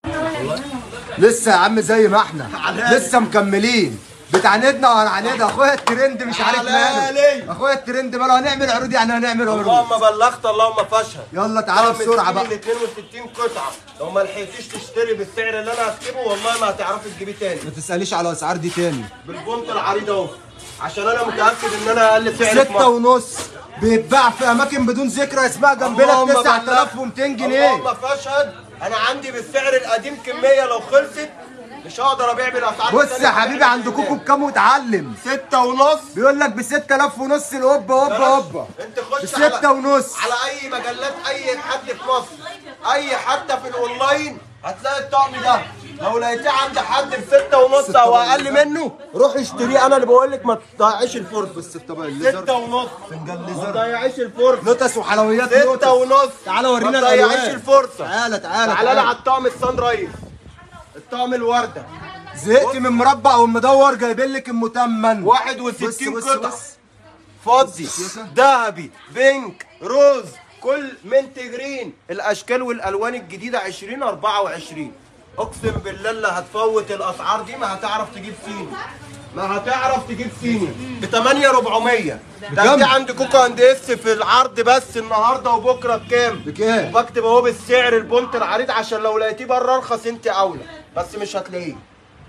[SPEAKER 1] لسه يا عم زي ما احنا
[SPEAKER 2] تعالى.
[SPEAKER 1] لسه مكملين بتعاندنا وهنعاندها اخويا الترند مش عارف
[SPEAKER 2] تعالى
[SPEAKER 1] ماله
[SPEAKER 2] لي.
[SPEAKER 1] اخويا الترند ماله هنعمل عروض يعني هنعمل عروض
[SPEAKER 2] اللهم بلغت اللهم فاشهد
[SPEAKER 1] يلا تعالى بسرعه بقى
[SPEAKER 2] ال 62 قطعه لو ما لحقتيش تشتري بالسعر اللي انا هكتبه والله ما هتعرفي تجيبيه تاني
[SPEAKER 1] ما تساليش على الاسعار دي تاني
[SPEAKER 2] بالبونت العريض اهو عشان انا متاكد ان انا اقل سعر في
[SPEAKER 1] ستة
[SPEAKER 2] مصر
[SPEAKER 1] ونص بيتباع في اماكن بدون ذكر اسمها جنبنا
[SPEAKER 2] اللهم
[SPEAKER 1] ب
[SPEAKER 2] بلغ.
[SPEAKER 1] 9200 جنيه
[SPEAKER 2] اللهم فاشهد انا عندي بالسعر القديم كميه لو خلصت مش هقدر ابيع بالاسعار
[SPEAKER 1] بص
[SPEAKER 2] التانية
[SPEAKER 1] يا حبيبي
[SPEAKER 2] بالسعر
[SPEAKER 1] عند
[SPEAKER 2] الجديد.
[SPEAKER 1] كوكو بكام واتعلم
[SPEAKER 2] ستة ونص
[SPEAKER 1] بيقول لك ب 6000 ونص القبه قبه قبه
[SPEAKER 2] انت خش
[SPEAKER 1] بستة ونص.
[SPEAKER 2] على اي مجلات اي حد في مصر اي حتى في الاونلاين هتلاقي الطقم ده لو لقيتيه عند حد بستة ونص
[SPEAKER 1] ستة
[SPEAKER 2] او
[SPEAKER 1] ونص.
[SPEAKER 2] اقل منه روح اشتريه انا اللي بقول لك ما تضيعيش الفرصه
[SPEAKER 1] بص الطبق
[SPEAKER 2] ستة ونص
[SPEAKER 1] فنجان
[SPEAKER 2] ما
[SPEAKER 1] ليزر
[SPEAKER 2] تضيعيش الفرصه
[SPEAKER 1] لوتس وحلويات
[SPEAKER 2] ستة
[SPEAKER 1] لوتس
[SPEAKER 2] ونص
[SPEAKER 1] تعالى ورينا
[SPEAKER 2] ما تضيعيش
[SPEAKER 1] الألوان.
[SPEAKER 2] الفرصه
[SPEAKER 1] تعالى تعالى
[SPEAKER 2] تعالى لي على
[SPEAKER 1] تعالى
[SPEAKER 2] الطقم الصن رايز الطقم الورده
[SPEAKER 1] زهقت من مربع والمدور جايبين لك المتمن
[SPEAKER 2] 61
[SPEAKER 1] بص بص
[SPEAKER 2] قطعه
[SPEAKER 1] بص.
[SPEAKER 2] فضي
[SPEAKER 1] السياسة.
[SPEAKER 2] ذهبي بينك روز كل منت جرين الاشكال والالوان الجديده 20 24 اقسم بالله اللي هتفوت الاسعار دي ما هتعرف تجيب صيني ما هتعرف تجيب صيني ب 8400 ده
[SPEAKER 1] بكام؟
[SPEAKER 2] دي عند كوكو اند اس في العرض بس النهارده وبكره بكام؟
[SPEAKER 1] بكام؟
[SPEAKER 2] وبكتب اهو بالسعر البونت العريض عشان لو لقيتيه بره ارخص انت اولى بس مش هتلاقيه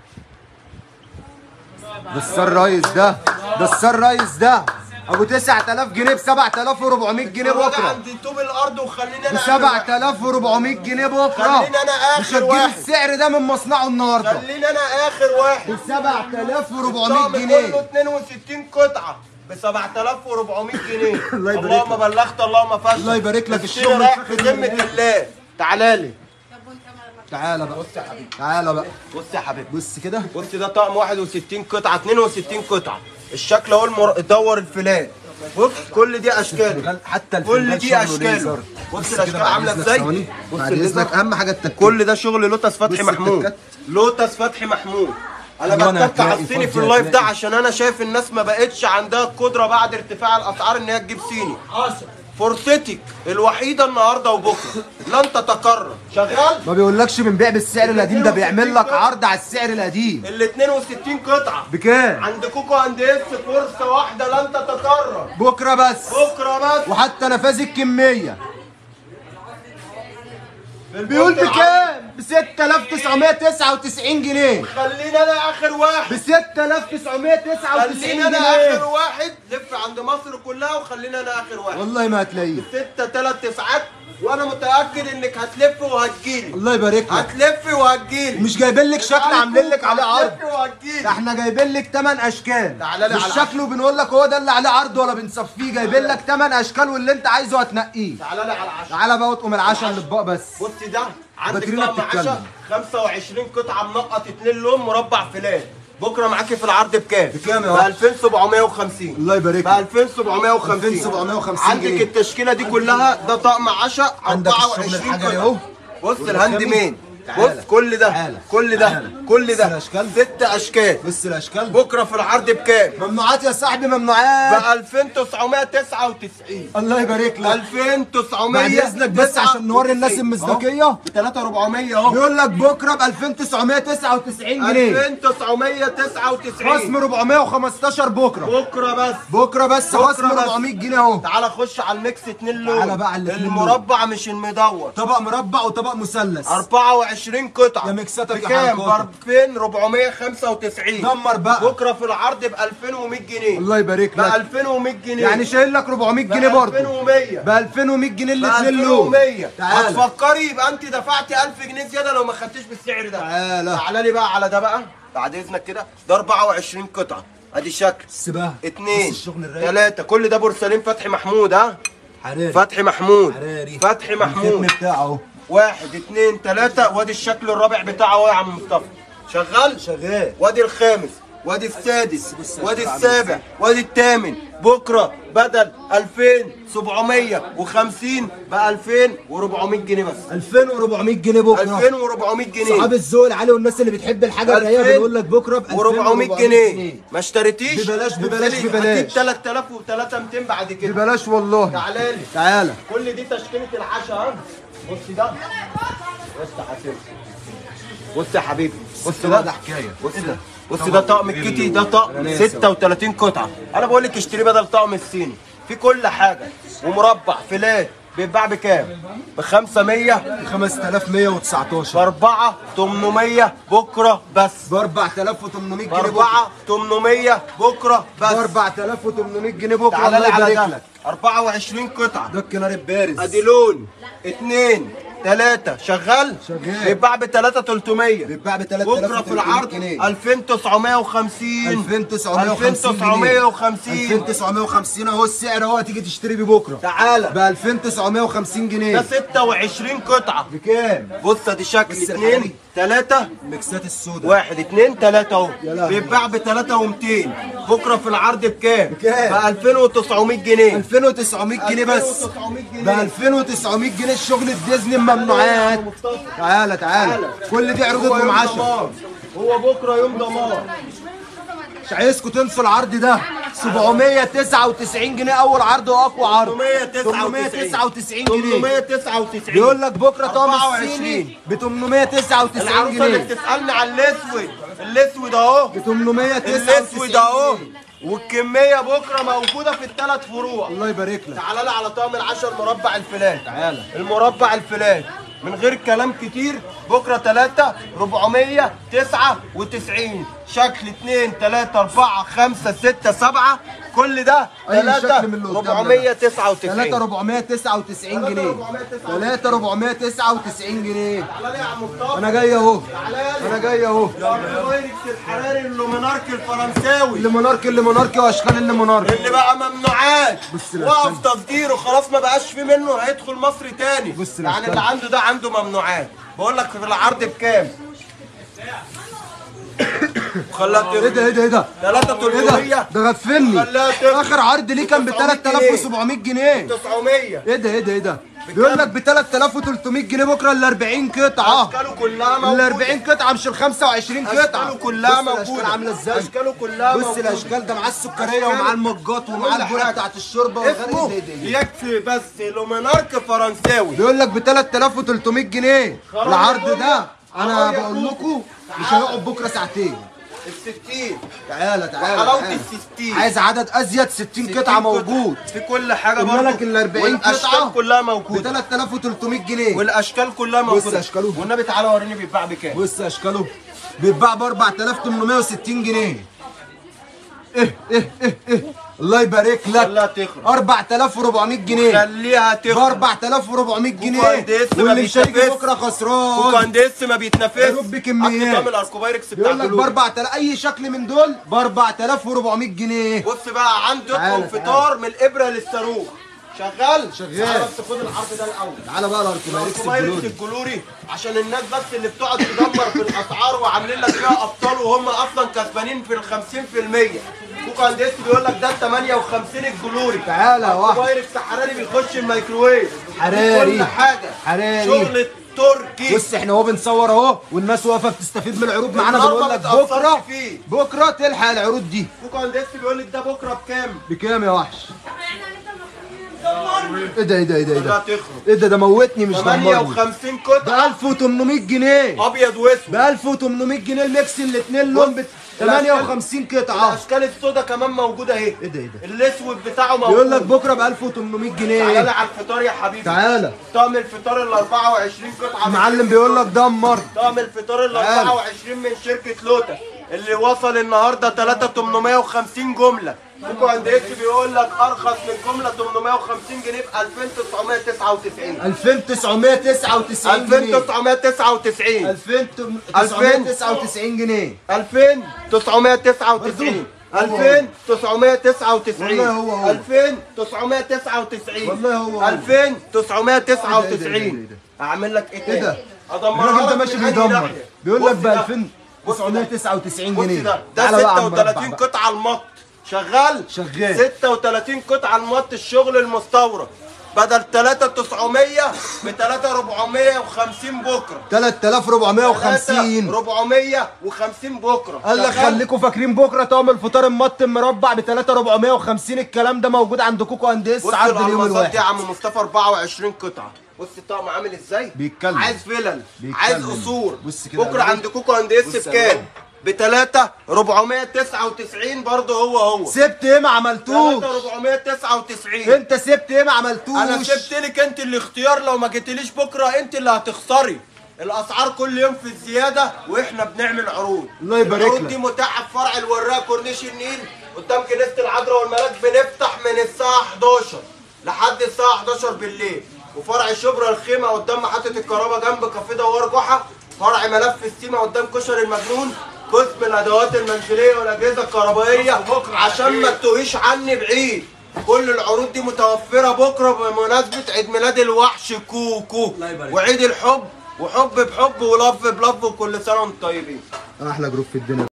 [SPEAKER 1] ده السار رايس ده ده السار رايس ده ابو 9000 جنيه ب 7400 جنيه
[SPEAKER 2] الراجل
[SPEAKER 1] بكره
[SPEAKER 2] عند طوب الارض وخليني
[SPEAKER 1] ب
[SPEAKER 2] انا آخر واحد.
[SPEAKER 1] 7400 جنيه بكره
[SPEAKER 2] خليني أنا آخر
[SPEAKER 1] مش هتجيب
[SPEAKER 2] واحد.
[SPEAKER 1] السعر ده من مصنعه النهارده
[SPEAKER 2] خليني انا اخر واحد
[SPEAKER 1] ب 7400
[SPEAKER 2] الطقم كله
[SPEAKER 1] جنيه
[SPEAKER 2] 62 قطعه ب 7400 جنيه
[SPEAKER 1] الله يبارك
[SPEAKER 2] اللهم
[SPEAKER 1] لك.
[SPEAKER 2] بلغت اللهم فشل
[SPEAKER 1] الله يبارك لك
[SPEAKER 2] الشغل
[SPEAKER 1] الشغل
[SPEAKER 2] رايح
[SPEAKER 1] الفخر
[SPEAKER 2] في ذمه
[SPEAKER 1] اللي
[SPEAKER 2] الله تعالى لي
[SPEAKER 1] تعالى بقى
[SPEAKER 2] بص يا حبيبي
[SPEAKER 1] تعالى بقى
[SPEAKER 2] بص يا حبيبي
[SPEAKER 1] بص كده
[SPEAKER 2] بص ده طقم 61 قطعه 62 قطعه الشكل اهو المر... دور الفلات بص كل دي اشكال
[SPEAKER 1] حتى
[SPEAKER 2] كل
[SPEAKER 1] الفنجان
[SPEAKER 2] دي
[SPEAKER 1] شغله
[SPEAKER 2] اشكاله
[SPEAKER 1] ليزر.
[SPEAKER 2] بص
[SPEAKER 1] كده
[SPEAKER 2] الاشكال
[SPEAKER 1] بعد
[SPEAKER 2] عامله
[SPEAKER 1] إذنك
[SPEAKER 2] ازاي
[SPEAKER 1] ثواني.
[SPEAKER 2] بص
[SPEAKER 1] بعد
[SPEAKER 2] الليزر.
[SPEAKER 1] اذنك اهم حاجه التكات
[SPEAKER 2] كل ده شغل لوتس فتحي
[SPEAKER 1] بص
[SPEAKER 2] محمود
[SPEAKER 1] التكات.
[SPEAKER 2] لوتس فتحي محمود انا
[SPEAKER 1] وأنا
[SPEAKER 2] بتك على
[SPEAKER 1] هتلاقي
[SPEAKER 2] الصيني في
[SPEAKER 1] فاضي
[SPEAKER 2] اللايف ده
[SPEAKER 1] هتلاقي.
[SPEAKER 2] عشان انا شايف الناس ما بقتش عندها القدره بعد ارتفاع الاسعار ان هي تجيب صيني فرصتك الوحيده النهارده وبكره لن تتكرر شغال
[SPEAKER 1] ما بيقولكش بنبيع بالسعر القديم ده بيعمل لك عرض على السعر القديم
[SPEAKER 2] ال 62 قطعه
[SPEAKER 1] بكام
[SPEAKER 2] عند كوكو اند اس فرصه واحده لن تتكرر
[SPEAKER 1] بكره بس
[SPEAKER 2] بكره بس
[SPEAKER 1] وحتى نفاذ الكميه بيقول
[SPEAKER 2] بالبنط
[SPEAKER 1] بكام ب 6999 جنيه
[SPEAKER 2] خلينا انا اخر واحد
[SPEAKER 1] ب 6999
[SPEAKER 2] خلينا انا اخر
[SPEAKER 1] جنيه
[SPEAKER 2] واحد لف عند مصر كلها وخلينا انا اخر واحد
[SPEAKER 1] والله ما هتلاقيه
[SPEAKER 2] ستة تلات تسعات وانا متاكد انك هتلف وهتجيلي
[SPEAKER 1] الله يبارك لك
[SPEAKER 2] هتلف وهتجيلي
[SPEAKER 1] مش جايبين لك شكل عاملين لك عليه عرض
[SPEAKER 2] هتلف وهتجيلي
[SPEAKER 1] ده احنا جايبين لك 8 اشكال
[SPEAKER 2] تعالى لي
[SPEAKER 1] مش
[SPEAKER 2] على
[SPEAKER 1] شكله بنقول لك هو ده اللي عليه عرض ولا بنصفيه جايبين لك 8 اشكال واللي انت عايزه هتنقيه
[SPEAKER 2] تعالى لي على العشاء
[SPEAKER 1] تعالى بقى واطقم العشاء الاطباق بس
[SPEAKER 2] بص ده عندك
[SPEAKER 1] باترينا
[SPEAKER 2] طقم
[SPEAKER 1] بتتكلم.
[SPEAKER 2] عشاء 25 قطعه منقط 2 لون مربع فلان بكره معاكي في العرض بكام؟
[SPEAKER 1] بكام يا
[SPEAKER 2] ب
[SPEAKER 1] واحد؟
[SPEAKER 2] 2750
[SPEAKER 1] الله يبارك
[SPEAKER 2] ب
[SPEAKER 1] لك
[SPEAKER 2] 2750
[SPEAKER 1] 2750
[SPEAKER 2] عندك
[SPEAKER 1] جنيه.
[SPEAKER 2] التشكيله دي كلها ده طقم عشاء
[SPEAKER 1] عندك الشغل
[SPEAKER 2] 24
[SPEAKER 1] الحجري
[SPEAKER 2] قطعة.
[SPEAKER 1] اهو.
[SPEAKER 2] بص
[SPEAKER 1] والرخامي.
[SPEAKER 2] الهاند مين
[SPEAKER 1] تعالى.
[SPEAKER 2] بص كل ده
[SPEAKER 1] تعالى.
[SPEAKER 2] كل ده
[SPEAKER 1] تعالى.
[SPEAKER 2] كل
[SPEAKER 1] بص
[SPEAKER 2] ده
[SPEAKER 1] الأشكال.
[SPEAKER 2] ست اشكال
[SPEAKER 1] بص الاشكال
[SPEAKER 2] بكره في العرض بكام؟
[SPEAKER 1] ممنوعات يا صاحبي
[SPEAKER 2] ب
[SPEAKER 1] ممنوعات
[SPEAKER 2] 2999
[SPEAKER 1] الله يبارك لك
[SPEAKER 2] 2900
[SPEAKER 1] بعد اذنك بس عشان نوري الناس المصداقيه
[SPEAKER 2] ب 3400 اهو
[SPEAKER 1] بيقول لك بكره ب 2999 جنيه
[SPEAKER 2] 2999
[SPEAKER 1] خصم 415 بكره
[SPEAKER 2] بكره بس
[SPEAKER 1] بكره بس
[SPEAKER 2] بكرة
[SPEAKER 1] خصم
[SPEAKER 2] بس.
[SPEAKER 1] 400 جنيه اهو
[SPEAKER 2] تعالى خش على الميكس اتنين لون
[SPEAKER 1] تعالى بقى على الاتنين لون.
[SPEAKER 2] المربع مش المدور
[SPEAKER 1] طبق مربع وطبق مثلث
[SPEAKER 2] 24 قطعة
[SPEAKER 1] يا ميكساتك يا
[SPEAKER 2] بكام؟
[SPEAKER 1] حركاتك.
[SPEAKER 2] ب 2495
[SPEAKER 1] دمر بقى
[SPEAKER 2] بكره في العرض ب 2100 جنيه
[SPEAKER 1] الله يبارك
[SPEAKER 2] ب
[SPEAKER 1] لك
[SPEAKER 2] 2100 جنيه
[SPEAKER 1] يعني شايل لك 400 جنيه برضه
[SPEAKER 2] 2100
[SPEAKER 1] ب 2100 جنيه
[SPEAKER 2] ب
[SPEAKER 1] الاثنين لون
[SPEAKER 2] 2100
[SPEAKER 1] تعالى
[SPEAKER 2] هتفكري يبقى انت دفعتي 1000 جنيه زياده لو ما خدتيش بالسعر ده
[SPEAKER 1] تعالى
[SPEAKER 2] تعالى لي بقى على ده بقى بعد اذنك كده ده 24 قطعه ادي شكل
[SPEAKER 1] السباحه
[SPEAKER 2] اتنين
[SPEAKER 1] بص الشغل الرايق
[SPEAKER 2] تلاتة كل ده بورسلين فتحي محمود ها
[SPEAKER 1] حراري
[SPEAKER 2] فتحي محمود
[SPEAKER 1] حراري
[SPEAKER 2] فتحي
[SPEAKER 1] الختم
[SPEAKER 2] محمود
[SPEAKER 1] بتاعه اهو
[SPEAKER 2] واحد اتنين تلاتة وادي الشكل الرابع بتاعه اهو يا عم مصطفى شغال
[SPEAKER 1] شغال
[SPEAKER 2] وادي الخامس وادي السادس
[SPEAKER 1] بص
[SPEAKER 2] وادي
[SPEAKER 1] الشكل عامل
[SPEAKER 2] السابع
[SPEAKER 1] ازاي.
[SPEAKER 2] وادي الثامن بكره بدل 2750 ب 2400 جنيه بس
[SPEAKER 1] 2400 جنيه بكره
[SPEAKER 2] 2400 جنيه
[SPEAKER 1] صحاب الذوق العالي والناس اللي بتحب الحاجه الرايقه بنقول لك بكره ب
[SPEAKER 2] 2400 جنيه ما اشتريتيش
[SPEAKER 1] ببلاش- ببلاش-
[SPEAKER 2] هتجيب
[SPEAKER 1] ببلاش.
[SPEAKER 2] 3300 بعد كده
[SPEAKER 1] ببلاش والله
[SPEAKER 2] تعالى لي
[SPEAKER 1] تعالى
[SPEAKER 2] كل دي تشكيله العشاء ها بص ده بص يا حبيبي بص يا حبيبي بص ده
[SPEAKER 1] ده حكايه
[SPEAKER 2] بص ده بص ده طقم الكيتي ده طقم 36 قطعه انا بقول لك اشتريه بدل طقم الصيني في كل حاجه ومربع فلات بيتباع بكام؟ ب 500
[SPEAKER 1] 5119
[SPEAKER 2] بأربعة 800 بكره بس
[SPEAKER 1] ب 4800 جنيه بكره
[SPEAKER 2] بأربعة 800 بكره
[SPEAKER 1] ب
[SPEAKER 2] بس
[SPEAKER 1] 4800 جنيه بكره
[SPEAKER 2] تعالى
[SPEAKER 1] الله
[SPEAKER 2] لي على
[SPEAKER 1] يبارك
[SPEAKER 2] ده
[SPEAKER 1] لك
[SPEAKER 2] 24 قطعه
[SPEAKER 1] ده الكنار البارز
[SPEAKER 2] ادي لون اتنين تلاتة شغال
[SPEAKER 1] شغال.
[SPEAKER 2] بيتباع ب 3300
[SPEAKER 1] بيتباع ب
[SPEAKER 2] بكره
[SPEAKER 1] 3000
[SPEAKER 2] في العرض 2950
[SPEAKER 1] 2950
[SPEAKER 2] 2950
[SPEAKER 1] 2950 اهو السعر اهو هتيجي تشتري بيه بكره
[SPEAKER 2] تعالى
[SPEAKER 1] ب 2950
[SPEAKER 2] ده
[SPEAKER 1] جنيه
[SPEAKER 2] 26 قطعة
[SPEAKER 1] بكام؟
[SPEAKER 2] بص ادي شكل
[SPEAKER 1] بس
[SPEAKER 2] اتنين
[SPEAKER 1] الحريق.
[SPEAKER 2] تلاتة
[SPEAKER 1] الميكسات السوداء
[SPEAKER 2] واحد اتنين تلاتة اهو
[SPEAKER 1] يا لهوي.
[SPEAKER 2] بيتباع ب 3200 بكره في العرض بكام؟
[SPEAKER 1] بكام؟
[SPEAKER 2] ب 2900 جنيه
[SPEAKER 1] 2900 جنيه بس
[SPEAKER 2] 2900
[SPEAKER 1] ب
[SPEAKER 2] جنيه
[SPEAKER 1] 2900 جنيه الشغل الديزني ممنوعات تعالى تعالى كل دي عروض
[SPEAKER 2] هو يوم
[SPEAKER 1] معاشر
[SPEAKER 2] دمار. هو بكره يوم دمار
[SPEAKER 1] مش عايزكم تنسوا العرض ده 799 جنيه اول عرض واقوى عرض 899 جنيه
[SPEAKER 2] 899
[SPEAKER 1] بيقول لك بكره طقم
[SPEAKER 2] 24.
[SPEAKER 1] الصيني ب 899
[SPEAKER 2] العروسه اللي
[SPEAKER 1] جنيه
[SPEAKER 2] بتسالني على الاسود الاسود اهو
[SPEAKER 1] ب 899
[SPEAKER 2] الاسود اهو والكميه بكره موجوده في الثلاث فروع
[SPEAKER 1] الله يبارك لك
[SPEAKER 2] تعالى لي على طقم العشر مربع الفلات
[SPEAKER 1] تعالى
[SPEAKER 2] المربع الفلات من غير كلام كتير بكره 3 499 شكل 2 3 4 5 6 7 كل ده
[SPEAKER 1] أي
[SPEAKER 2] 3
[SPEAKER 1] شكل من اللي قدامنا ده.
[SPEAKER 2] 499
[SPEAKER 1] 3 499 جنيه 3 499 جنيه
[SPEAKER 2] تعالى لي يا عم مصطفى
[SPEAKER 1] انا جاي اهو
[SPEAKER 2] تعالى لي
[SPEAKER 1] انا جاي اهو
[SPEAKER 2] الفايركس الحراري اللومينارك الفرنساوي
[SPEAKER 1] اللي مناركي اللي مناركي واشكال اللي مناركي
[SPEAKER 2] اللي بقى ممنوعات
[SPEAKER 1] بص الأشكال.
[SPEAKER 2] وقف تصديره خلاص ما بقاش في منه هيدخل مصر تاني
[SPEAKER 1] بص
[SPEAKER 2] يعني
[SPEAKER 1] الأشكال.
[SPEAKER 2] اللي عنده ده عنده ممنوعات بقول لك في العرض بكام خلاها
[SPEAKER 1] ايه ده ايه ده ايه ده
[SPEAKER 2] 3
[SPEAKER 1] ايه ده ده غفلني
[SPEAKER 2] خلاها تغفل.
[SPEAKER 1] اخر عرض ليه كان ب 3700 جنيه
[SPEAKER 2] 900
[SPEAKER 1] ايه ده ايه ده ايه ده بيقول لك ب 3300 جنيه بكره ال 40 قطعه
[SPEAKER 2] اشكاله كلها
[SPEAKER 1] ال
[SPEAKER 2] موجوده
[SPEAKER 1] 40 قطعه مش ال 25 قطعه
[SPEAKER 2] اشكاله كلها
[SPEAKER 1] بص الاشكال
[SPEAKER 2] موجوده
[SPEAKER 1] عامله ازاي
[SPEAKER 2] اشكاله كلها
[SPEAKER 1] بص
[SPEAKER 2] موجودة.
[SPEAKER 1] الاشكال ده معاه السكريه
[SPEAKER 2] أشكاله.
[SPEAKER 1] ومعاه المجات ومعاه
[SPEAKER 2] كل
[SPEAKER 1] البوله
[SPEAKER 2] حاجة.
[SPEAKER 1] بتاعت الشوربه والغرق
[SPEAKER 2] اسمه
[SPEAKER 1] إيه ده إيه ده؟
[SPEAKER 2] يكفي بس لومينارك فرنساوي
[SPEAKER 1] بيقول لك ب 3300 جنيه
[SPEAKER 2] خراب
[SPEAKER 1] العرض
[SPEAKER 2] يا
[SPEAKER 1] ده انا
[SPEAKER 2] خراب يا
[SPEAKER 1] بقول
[SPEAKER 2] أخوك.
[SPEAKER 1] لكم مش هيقعد بكره ساعتين
[SPEAKER 2] الستين
[SPEAKER 1] تعالى تعالى
[SPEAKER 2] وحلاوة
[SPEAKER 1] تعالى.
[SPEAKER 2] الستين.
[SPEAKER 1] عايز عدد ازيد 60 قطعه موجود
[SPEAKER 2] في كل حاجه
[SPEAKER 1] قلنا
[SPEAKER 2] برضه
[SPEAKER 1] لك ال 40
[SPEAKER 2] والاشكال
[SPEAKER 1] قطعه
[SPEAKER 2] كلها
[SPEAKER 1] ب
[SPEAKER 2] موجوده
[SPEAKER 1] 3300 جنيه
[SPEAKER 2] والاشكال كلها
[SPEAKER 1] بص
[SPEAKER 2] موجوده
[SPEAKER 1] أشكاله.
[SPEAKER 2] والنبي تعالى وريني بيتباع بكام
[SPEAKER 1] بص اشكاله بيتباع ب 4860 جنيه ايه ايه ايه ايه الله يبارك
[SPEAKER 2] خليها
[SPEAKER 1] لك
[SPEAKER 2] تخرج
[SPEAKER 1] 4400 جنيه
[SPEAKER 2] خليها
[SPEAKER 1] ب
[SPEAKER 2] تخرج
[SPEAKER 1] 4400 جنيه
[SPEAKER 2] وكونديس ما
[SPEAKER 1] واللي مش هيجي
[SPEAKER 2] بيتنفس.
[SPEAKER 1] بكره خسران
[SPEAKER 2] وكانديس ما بيتنفس
[SPEAKER 1] يا رب كميات.
[SPEAKER 2] تعمل اركوبايركس بتاع
[SPEAKER 1] بيقول لك ب
[SPEAKER 2] الجلود.
[SPEAKER 1] 4000 اي شكل من دول ب 4400 جنيه
[SPEAKER 2] بص بقى عنده
[SPEAKER 1] تعالى،
[SPEAKER 2] فطار من الابره للصاروخ شغال
[SPEAKER 1] شغال.
[SPEAKER 2] تعالى بس خد العرض ده الاول
[SPEAKER 1] تعالى بقى الاركوماريكس
[SPEAKER 2] الاركوبايركس
[SPEAKER 1] الجلودي
[SPEAKER 2] الجلوري عشان الناس بس اللي بتقعد تدمر في الاسعار وعاملين لك فيها ابطال وهم اصلا كسبانين في ال 50% كوكو انديس بيقول لك ده ال 58 الجلوري
[SPEAKER 1] تعالى يا واحد.
[SPEAKER 2] موبايل السحراني بيخش الميكروويف
[SPEAKER 1] حراري.
[SPEAKER 2] كل حاجه
[SPEAKER 1] حراري.
[SPEAKER 2] شغل تركي
[SPEAKER 1] بص احنا اهو بنصور اهو والناس واقفه بتستفيد من العروض معانا
[SPEAKER 2] النهاردة
[SPEAKER 1] بنقول لك
[SPEAKER 2] ما تأثرش
[SPEAKER 1] بكره
[SPEAKER 2] فيه.
[SPEAKER 1] بكره تلحق العروض دي
[SPEAKER 2] كوكو انديس بيقول لك ده بكره بكام؟
[SPEAKER 1] بكام يا وحش؟ ايه ده ايه ده ايه ده ايه
[SPEAKER 2] ده
[SPEAKER 1] ده
[SPEAKER 2] تخرج
[SPEAKER 1] ايه ده ده موتني مش دمرني
[SPEAKER 2] 58 قطعه
[SPEAKER 1] ب 1800 جنيه
[SPEAKER 2] ابيض واسود
[SPEAKER 1] ب 1800 جنيه الميكس الاثنين لون ب 58 قطعه
[SPEAKER 2] الاشكال السودا كمان موجوده اهي
[SPEAKER 1] ايه ده ايه ده
[SPEAKER 2] الاسود بتاعه موجود
[SPEAKER 1] بيقول لك بكره ب 1800
[SPEAKER 2] تعالى
[SPEAKER 1] جنيه
[SPEAKER 2] على الفطار يا حبيبي
[SPEAKER 1] تعالى
[SPEAKER 2] طقم الفطار ال 24 قطعه
[SPEAKER 1] المعلم بيقول لك دمر
[SPEAKER 2] طقم الفطار ال
[SPEAKER 1] تعالى.
[SPEAKER 2] 24 من شركه لوتا اللي وصل النهارده 3850 جمله كوكو عند اكس بيقول لك ارخص من جمله 850 جنيه ب 2999
[SPEAKER 1] 2999 جنيه
[SPEAKER 2] 2999
[SPEAKER 1] 2999 جنيه
[SPEAKER 2] 2999 2999
[SPEAKER 1] والله هو هو.
[SPEAKER 2] 2999
[SPEAKER 1] والله هو هو.
[SPEAKER 2] 2999
[SPEAKER 1] إيه ده؟ إيه ده؟
[SPEAKER 2] اعمل لك ايه
[SPEAKER 1] ايه ده؟
[SPEAKER 2] تاني؟ أدمرها
[SPEAKER 1] الراجل ده
[SPEAKER 2] لك
[SPEAKER 1] ماشي
[SPEAKER 2] من أي
[SPEAKER 1] بيدمر
[SPEAKER 2] ناحية.
[SPEAKER 1] بيقول لك
[SPEAKER 2] بص
[SPEAKER 1] ب
[SPEAKER 2] ده.
[SPEAKER 1] 2999
[SPEAKER 2] بص
[SPEAKER 1] جنيه
[SPEAKER 2] ده
[SPEAKER 1] تعالى
[SPEAKER 2] ده
[SPEAKER 1] بقى على المربع
[SPEAKER 2] 36
[SPEAKER 1] بقى.
[SPEAKER 2] قطعه المط شغال
[SPEAKER 1] شغال.
[SPEAKER 2] 36 قطعه المط الشغل المستورد بدل 3900 ب 3450 بكره
[SPEAKER 1] 3450
[SPEAKER 2] 450 بكره
[SPEAKER 1] قال لك
[SPEAKER 2] شغال.
[SPEAKER 1] خليكم فاكرين بكره طقم الفطار المطم مربع ب 3450 الكلام ده موجود عند كوكو اند اس
[SPEAKER 2] بص
[SPEAKER 1] عرض اليوم
[SPEAKER 2] الالماسات دي يا
[SPEAKER 1] الواحد
[SPEAKER 2] عم مصطفى 24 قطعه بص الطقم عامل ازاي
[SPEAKER 1] بيتكلم.
[SPEAKER 2] عايز فلل
[SPEAKER 1] بيتكلم.
[SPEAKER 2] عايز قصور
[SPEAKER 1] بص كده
[SPEAKER 2] بكره
[SPEAKER 1] الألوان.
[SPEAKER 2] عند كوكو عند اس
[SPEAKER 1] بص
[SPEAKER 2] بكام
[SPEAKER 1] الألوان.
[SPEAKER 2] ب 3 499 برضه هو هو
[SPEAKER 1] سبت ايه ما
[SPEAKER 2] 3
[SPEAKER 1] عملتوش
[SPEAKER 2] 499
[SPEAKER 1] انت سبت ايه ما عملتوش
[SPEAKER 2] انا سبت لك انت الاختيار لو ما جيتليش بكره انت اللي هتخسري الاسعار كل يوم في الزياده واحنا بنعمل عروض
[SPEAKER 1] الله يبارك
[SPEAKER 2] العروض
[SPEAKER 1] لك.
[SPEAKER 2] دي متاحه في فرع الوراق كورنيش النيل قدام كنيسه العذراء والملاك بنفتح من الساعه 11 لحد الساعه 11 بالليل وفرع شبرا الخيمه قدام محطه الكهرباء جنب كافيه دوار جحا فرع ملف السيما قدام كشر المجنون قسم الادوات المنزليه والاجهزه الكهربائيه عشان ما تتوهيش عني بعيد كل العروض دي متوفرة بكرة بمناسبة عيد ميلاد الوحش كوكو وعيد الحب وحب بحب ولف بلف وكل سنة وانتم طيبين
[SPEAKER 1] احلى جروب في الدنيا